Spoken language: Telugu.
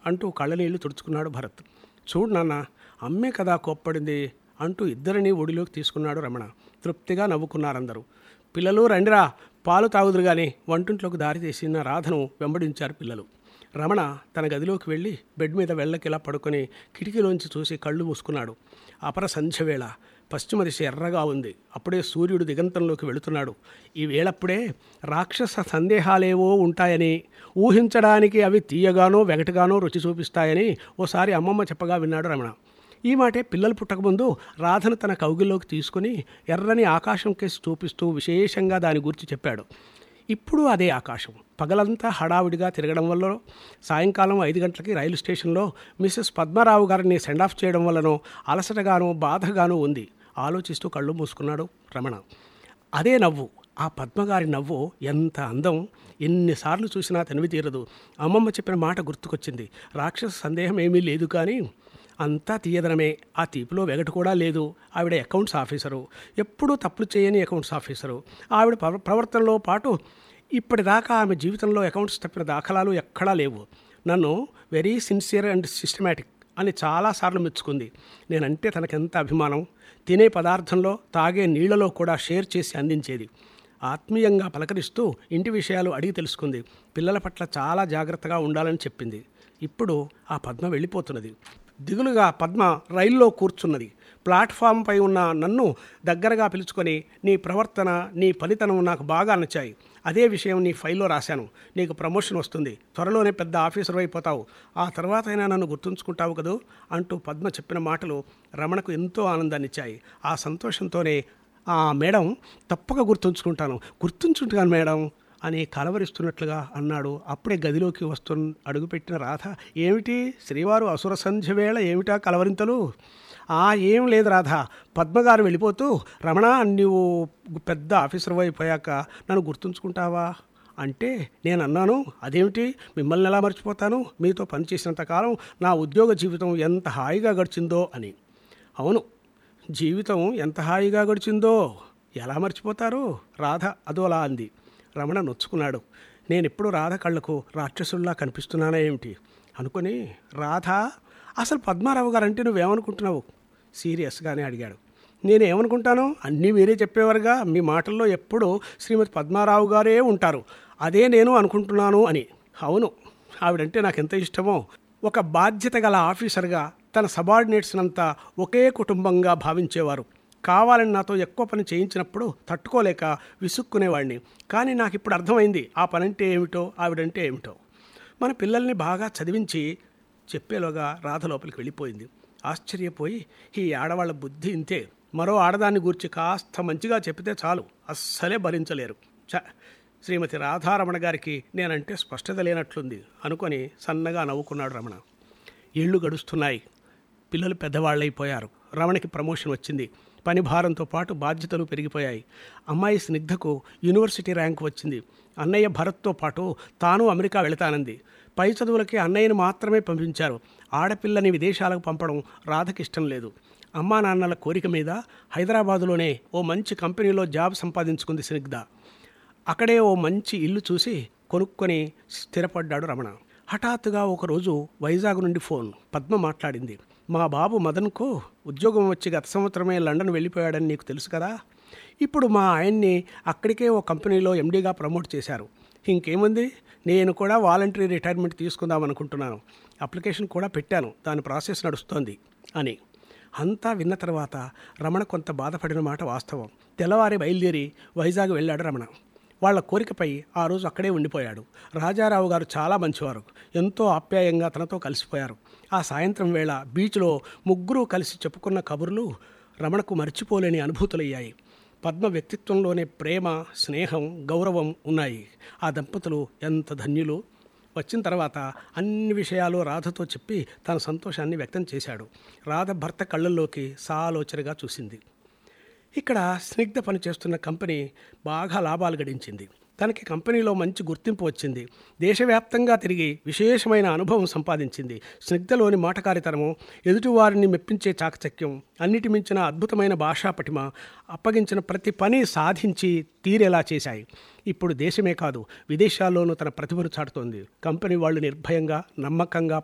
అంటూ కళ్ళనీళ్లు తుడుచుకున్నాడు భరత్ చూడు నాన్న అమ్మే కదా కోప్పడింది అంటూ ఇద్దరిని ఒడిలోకి తీసుకున్నాడు రమణ తృప్తిగా నవ్వుకున్నారందరూ పిల్లలు రండిరా పాలు తాగుదురు గాని వంటింట్లోకి దారి తీసిన రాధను వెంబడించారు పిల్లలు రమణ తన గదిలోకి వెళ్ళి బెడ్ మీద వెళ్ళకిలా పడుకొని కిటికీలోంచి చూసి కళ్ళు మూసుకున్నాడు అపర సంధ్య వేళ పశ్చిమ దిశ ఎర్రగా ఉంది అప్పుడే సూర్యుడు దిగంతంలోకి వెళుతున్నాడు ఈ వేళప్పుడే రాక్షస సందేహాలేవో ఉంటాయని ఊహించడానికి అవి తీయగానో వెగటగానో రుచి చూపిస్తాయని ఓసారి అమ్మమ్మ చెప్పగా విన్నాడు రమణ ఈ మాటే పిల్లలు పుట్టకముందు రాధను తన కౌగిల్లోకి తీసుకుని ఎర్రని ఆకాశం కేసి చూపిస్తూ విశేషంగా దాని గురించి చెప్పాడు ఇప్పుడు అదే ఆకాశం పగలంతా హడావిడిగా తిరగడం వల్ల సాయంకాలం ఐదు గంటలకి రైలు స్టేషన్లో మిస్సెస్ పద్మారావు గారిని సెండ్ ఆఫ్ చేయడం వల్లనో అలసటగానో బాధగానో ఉంది ఆలోచిస్తూ కళ్ళు మూసుకున్నాడు రమణ అదే నవ్వు ఆ పద్మగారి నవ్వు ఎంత అందం ఎన్నిసార్లు చూసినా తనివి తీరదు అమ్మమ్మ చెప్పిన మాట గుర్తుకొచ్చింది రాక్షస సందేహం ఏమీ లేదు కానీ అంతా తీయదనమే ఆ తీపిలో వెగటు కూడా లేదు ఆవిడ అకౌంట్స్ ఆఫీసరు ఎప్పుడూ తప్పులు చేయని అకౌంట్స్ ఆఫీసరు ఆవిడ ప్రవ- ప్రవర్తనలో పాటు ఇప్పటిదాకా ఆమె జీవితంలో అకౌంట్స్ తప్పిన దాఖలాలు ఎక్కడా లేవు నన్ను వెరీ సిన్సియర్ అండ్ సిస్టమేటిక్ అని చాలాసార్లు మెచ్చుకుంది నేనంటే తనకెంత అభిమానం తినే పదార్థంలో తాగే నీళ్లలో కూడా షేర్ చేసి అందించేది ఆత్మీయంగా పలకరిస్తూ ఇంటి విషయాలు అడిగి తెలుసుకుంది పిల్లల పట్ల చాలా జాగ్రత్తగా ఉండాలని చెప్పింది ఇప్పుడు ఆ పద్మ వెళ్ళిపోతున్నది దిగులుగా పద్మ రైల్లో కూర్చున్నది ప్లాట్ఫామ్పై ఉన్న నన్ను దగ్గరగా పిలుచుకొని నీ ప్రవర్తన నీ ఫలితనం నాకు బాగా నచ్చాయి అదే విషయం నీ ఫైల్లో రాశాను నీకు ప్రమోషన్ వస్తుంది త్వరలోనే పెద్ద ఆఫీసర్ అయిపోతావు ఆ తర్వాత అయినా నన్ను గుర్తుంచుకుంటావు కదూ అంటూ పద్మ చెప్పిన మాటలు రమణకు ఎంతో ఆనందాన్ని ఇచ్చాయి ఆ సంతోషంతోనే ఆ మేడం తప్పక గుర్తుంచుకుంటాను గుర్తుంచుకుంటాను మేడం అని కలవరిస్తున్నట్లుగా అన్నాడు అప్పుడే గదిలోకి వస్తు అడుగుపెట్టిన రాధ ఏమిటి శ్రీవారు అసుర సంధ్య వేళ ఏమిటా కలవరింతలు ఆ ఏం లేదు రాధ పద్మగారు వెళ్ళిపోతూ రమణ నువ్వు పెద్ద ఆఫీసర్ అయిపోయాక నన్ను గుర్తుంచుకుంటావా అంటే నేను అన్నాను అదేమిటి మిమ్మల్ని ఎలా మర్చిపోతాను మీతో పనిచేసినంత కాలం నా ఉద్యోగ జీవితం ఎంత హాయిగా గడిచిందో అని అవును జీవితం ఎంత హాయిగా గడిచిందో ఎలా మర్చిపోతారు రాధ అదోలా అంది రమణ నొచ్చుకున్నాడు నేనెప్పుడు రాధ కళ్ళకు రాక్షసుల్లా కనిపిస్తున్నానా ఏమిటి అనుకొని రాధ అసలు పద్మారావు గారు అంటే నువ్వేమనుకుంటున్నావు సీరియస్గానే అడిగాడు నేను ఏమనుకుంటాను అన్నీ మీరే చెప్పేవారుగా మీ మాటల్లో ఎప్పుడూ శ్రీమతి పద్మారావు గారే ఉంటారు అదే నేను అనుకుంటున్నాను అని అవును ఆవిడంటే నాకు ఎంత ఇష్టమో ఒక బాధ్యత గల ఆఫీసర్గా తన సబార్డినేట్స్నంతా ఒకే కుటుంబంగా భావించేవారు కావాలని నాతో ఎక్కువ పని చేయించినప్పుడు తట్టుకోలేక విసుక్కునేవాడిని కానీ నాకు ఇప్పుడు అర్థమైంది ఆ పనంటే ఏమిటో ఆవిడంటే ఏమిటో మన పిల్లల్ని బాగా చదివించి చెప్పేలోగా రాధ లోపలికి వెళ్ళిపోయింది ఆశ్చర్యపోయి ఈ ఆడవాళ్ళ బుద్ధి ఇంతే మరో ఆడదాన్ని గూర్చి కాస్త మంచిగా చెప్పితే చాలు అస్సలే భరించలేరు చ శ్రీమతి రాధారమణ గారికి నేనంటే స్పష్టత లేనట్లుంది అనుకొని సన్నగా నవ్వుకున్నాడు రమణ ఏళ్ళు గడుస్తున్నాయి పిల్లలు పెద్దవాళ్ళైపోయారు రమణకి ప్రమోషన్ వచ్చింది పని భారంతో పాటు బాధ్యతలు పెరిగిపోయాయి అమ్మాయి స్నిగ్ధకు యూనివర్సిటీ ర్యాంక్ వచ్చింది అన్నయ్య భరత్తో పాటు తాను అమెరికా వెళతానంది పై చదువులకి అన్నయ్యను మాత్రమే పంపించారు ఆడపిల్లని విదేశాలకు పంపడం రాధకి ఇష్టం లేదు అమ్మా నాన్నల కోరిక మీద హైదరాబాదులోనే ఓ మంచి కంపెనీలో జాబ్ సంపాదించుకుంది స్నిగ్ధ అక్కడే ఓ మంచి ఇల్లు చూసి కొనుక్కొని స్థిరపడ్డాడు రమణ హఠాత్తుగా ఒకరోజు వైజాగ్ నుండి ఫోన్ పద్మ మాట్లాడింది మా బాబు మదన్కు ఉద్యోగం వచ్చి గత సంవత్సరమే లండన్ వెళ్ళిపోయాడని నీకు తెలుసు కదా ఇప్పుడు మా ఆయన్ని అక్కడికే ఓ కంపెనీలో ఎండీగా ప్రమోట్ చేశారు ఇంకేముంది నేను కూడా వాలంటరీ రిటైర్మెంట్ తీసుకుందాం అనుకుంటున్నాను అప్లికేషన్ కూడా పెట్టాను దాని ప్రాసెస్ నడుస్తోంది అని అంతా విన్న తర్వాత రమణ కొంత బాధపడిన మాట వాస్తవం తెల్లవారి బయలుదేరి వైజాగ్ వెళ్ళాడు రమణ వాళ్ళ కోరికపై ఆ రోజు అక్కడే ఉండిపోయాడు రాజారావు గారు చాలా మంచివారు ఎంతో ఆప్యాయంగా తనతో కలిసిపోయారు ఆ సాయంత్రం వేళ బీచ్లో ముగ్గురు కలిసి చెప్పుకున్న కబుర్లు రమణకు మర్చిపోలేని అనుభూతులయ్యాయి పద్మ వ్యక్తిత్వంలోనే ప్రేమ స్నేహం గౌరవం ఉన్నాయి ఆ దంపతులు ఎంత ధన్యులు వచ్చిన తర్వాత అన్ని విషయాలు రాధతో చెప్పి తన సంతోషాన్ని వ్యక్తం చేశాడు రాధ భర్త కళ్ళల్లోకి సాలోచనగా చూసింది ఇక్కడ స్నిగ్ధ పనిచేస్తున్న కంపెనీ బాగా లాభాలు గడించింది తనకి కంపెనీలో మంచి గుర్తింపు వచ్చింది దేశవ్యాప్తంగా తిరిగి విశేషమైన అనుభవం సంపాదించింది స్నిగ్ధలోని మాటకారితనము ఎదుటివారిని మెప్పించే చాకచక్యం అన్నిటి మించిన అద్భుతమైన భాషా పటిమ అప్పగించిన ప్రతి పని సాధించి తీరేలా చేశాయి ఇప్పుడు దేశమే కాదు విదేశాల్లోనూ తన ప్రతిభను చాటుతోంది కంపెనీ వాళ్ళు నిర్భయంగా నమ్మకంగా